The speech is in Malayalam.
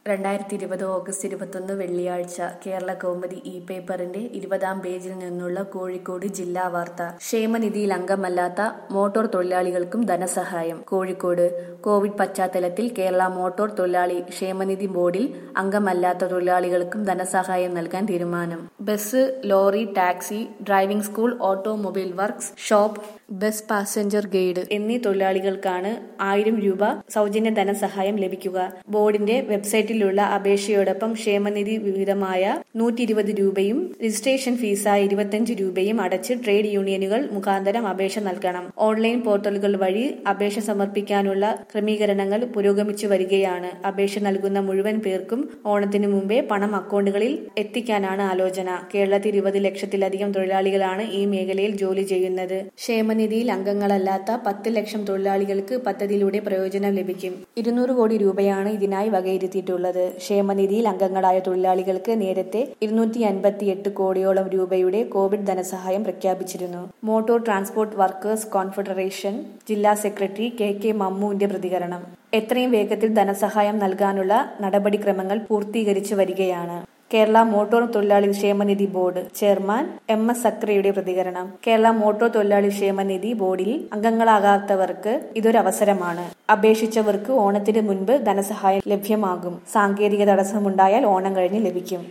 രണ്ടായിരത്തി ഇരുപത് ഓഗസ്റ്റ് ഇരുപത്തൊന്ന് വെള്ളിയാഴ്ച കേരള കൗമുദി ഇ പേപ്പറിന്റെ ഇരുപതാം പേജിൽ നിന്നുള്ള കോഴിക്കോട് ജില്ലാ വാർത്ത ക്ഷേമനിധിയിൽ അംഗമല്ലാത്ത മോട്ടോർ തൊഴിലാളികൾക്കും ധനസഹായം കോഴിക്കോട് കോവിഡ് പശ്ചാത്തലത്തിൽ കേരള മോട്ടോർ തൊഴിലാളി ക്ഷേമനിധി ബോർഡിൽ അംഗമല്ലാത്ത തൊഴിലാളികൾക്കും ധനസഹായം നൽകാൻ തീരുമാനം bus lorry taxi driving school automobile works shop bus passenger guide എന്നീ തൊഴിലാളികൾക്കാണ് ആയിരം രൂപ സൗജന്യ ധനസഹായം ലഭിക്കുക ബോർഡിന്റെ വെബ്സൈറ്റിലുള്ള അപേക്ഷയോടൊപ്പം ക്ഷേമനിധി വിഹിതമായ നൂറ്റി ഇരുപത് രൂപയും രജിസ്ട്രേഷൻ ഫീസായ ഇരുപത്തിയഞ്ച് രൂപയും അടച്ച് ട്രേഡ് യൂണിയനുകൾ മുഖാന്തരം അപേക്ഷ നൽകണം ഓൺലൈൻ പോർട്ടലുകൾ വഴി അപേക്ഷ സമർപ്പിക്കാനുള്ള ക്രമീകരണങ്ങൾ പുരോഗമിച്ചു വരികയാണ് അപേക്ഷ നൽകുന്ന മുഴുവൻ പേർക്കും ഓണത്തിനു മുമ്പേ പണം അക്കൗണ്ടുകളിൽ എത്തിക്കാനാണ് ആലോചന കേരളത്തിൽ ഇരുപത് ലക്ഷത്തിലധികം തൊഴിലാളികളാണ് ഈ മേഖലയിൽ ജോലി ചെയ്യുന്നത് ക്ഷേമനിധിയിൽ അംഗങ്ങളല്ലാത്ത പത്ത് ലക്ഷം തൊഴിലാളികൾക്ക് പദ്ധതിയിലൂടെ പ്രയോജനം ലഭിക്കും ഇരുന്നൂറ് കോടി രൂപയാണ് ഇതിനായി വകയിരുത്തിയിട്ടുള്ളത് ക്ഷേമനിധിയിൽ അംഗങ്ങളായ തൊഴിലാളികൾക്ക് നേരത്തെ ഇരുന്നൂറ്റി അൻപത്തി എട്ട് കോടിയോളം രൂപയുടെ കോവിഡ് ധനസഹായം പ്രഖ്യാപിച്ചിരുന്നു മോട്ടോർ ട്രാൻസ്പോർട്ട് വർക്കേഴ്സ് കോൺഫെഡറേഷൻ ജില്ലാ സെക്രട്ടറി കെ കെ മമ്മുവിന്റെ പ്രതികരണം എത്രയും വേഗത്തിൽ ധനസഹായം നൽകാനുള്ള നടപടിക്രമങ്ങൾ പൂർത്തീകരിച്ചു വരികയാണ് കേരള മോട്ടോർ തൊഴിലാളി ക്ഷേമനിധി ബോർഡ് ചെയർമാൻ എം എസ് സക്രയുടെ പ്രതികരണം കേരള മോട്ടോർ തൊഴിലാളി ക്ഷേമനിധി ബോർഡിൽ അംഗങ്ങളാകാത്തവർക്ക് ഇതൊരു അവസരമാണ് അപേക്ഷിച്ചവർക്ക് ഓണത്തിന് മുൻപ് ധനസഹായം ലഭ്യമാകും സാങ്കേതിക തടസ്സമുണ്ടായാൽ ഓണം കഴിഞ്ഞ് ലഭിക്കും